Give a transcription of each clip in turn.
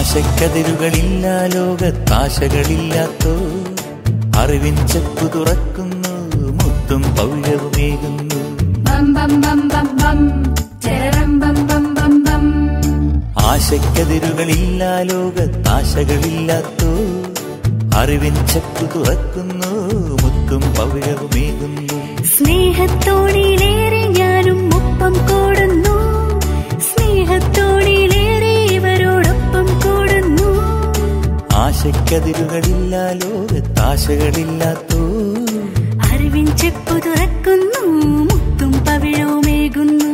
ആശക്കതിരുകളില്ല ലോകത്താശകളില്ലാത്തോ അറിവിൻ ചെപ്പു തുറക്കുന്നു മുത്തും പൗരവുമേകുന്നു ബം ബം ബം ബം ബം ചരരം ബം ബം ബം ബം ആശക്കതിരുകളില്ല ലോകത്താശകളില്ലാത്തോ അറിവിൻ ചെപ്പു തുറക്കുന്നു മുത്തും പൗരവുമേകുന്നു സ്നേഹത്തോടിലേറെ ഞാനും ഒപ്പം കൂടുന്നു സ്നേഹത്തോടിലേറെ ഇവരോടൊപ്പം കൂടുന്നു ആശക്കതിരുകളില്ല ലോകത്താശകളില്ലാത്തോ അറിവിൻ ചെപ്പു തുറക്കുന്നു മുത്തും പവിഴവുമേകുന്നു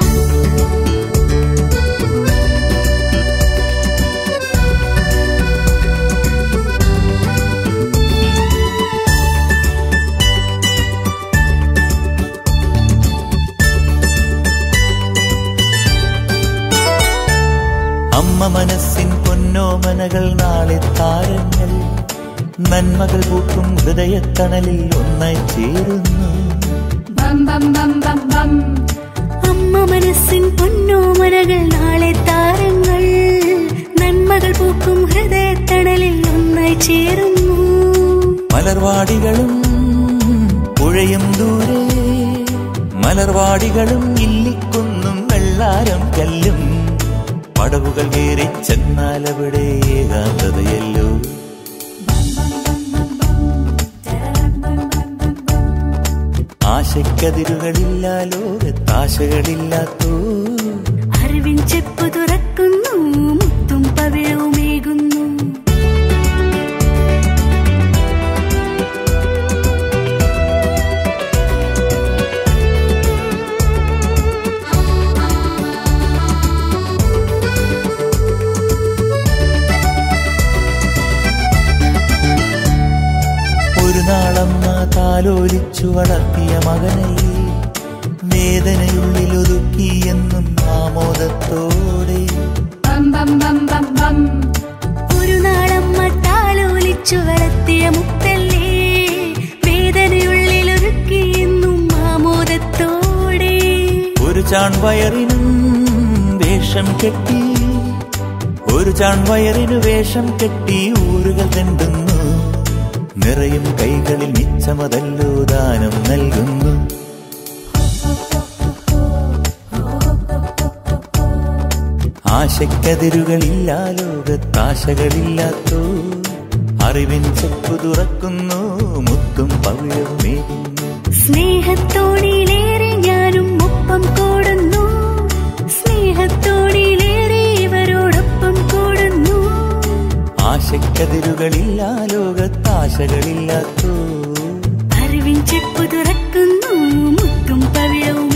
അമ്മ മനസ്സിൻ പൊന്നോമനകൾ നാളെ താരങ്ങൾ നന്മകൾ പൂക്കും ഹൃദയത്തണലിൽ ഒന്നായി ചേരുന്നു ബം ബം ബം ബം ബം അമ്മ മനസ്സിൻ പൊന്നോമനകൾ നാളെ താരങ്ങൾ നന്മകൾ പൂക്കും ഹൃദയത്തണലിൽ ഒന്നായി ചേരുന്നു മലർവാടികളും പുഴയും ദൂരെ മലർവാടികളും ഇല്ലിക്കുന്നും വെള്ളാരം കല്ലും പടവുകൾ കയറി ചെന്നാലവിടെ ഏകാന്തതയല്ലോ ആശക്കതിരുകളില്ല ലോകത്താശകളില്ലാത്തോ അറിവിൻ ചെപ്പു തുറക്കുന്നു മുത്തും പവിഴവുമേകുന്നു ഒരു നാളമ്മ താലോലിച്ചു വളർത്തിയ മകനല്ലേ വേദനയുള്ളിൽ ഒതുക്കി എന്നും ആമോദത്തോടെ ബം ബം ബം ബം ബം ഒരു നാളമ്മ താലോലിച്ചു വളർത്തിയ മുത്തല്ലേ വേദനയുള്ളിൽ ഒരുക്കി എന്നും ആമോദത്തോടെ ഒരു ചാൺവയറിനും വേഷം കെട്ടി ഒരു ചാൺവയറിനു വേഷം കെട്ടി ഊരുകൾ തെണ്ടുന്നു നിറയും കൈകളിൽ മിച്ചമതല്ലോ ദാനം നൽകുന്നു ആശക്കതിരുകളില്ല ലോകത്താശകളില്ലാത്തോ അറിവിൻ ചെപ്പു തുറക്കുന്നു മുത്തും പവിഴമേകുന്നു സ്നേഹത്തോടിലേറെ ഞാനും ഒപ്പം കൂടുന്നു സ്നേഹത്തോടിലേറെ ഇവരോടൊപ്പം കൂടുന്നു ആശക്കതിരുകളില്ല ലോകത്താശകളില്ലാത്തോ അറിവിൻ ചെപ്പു തുറക്കുന്നു മുത്തും പവിഴവും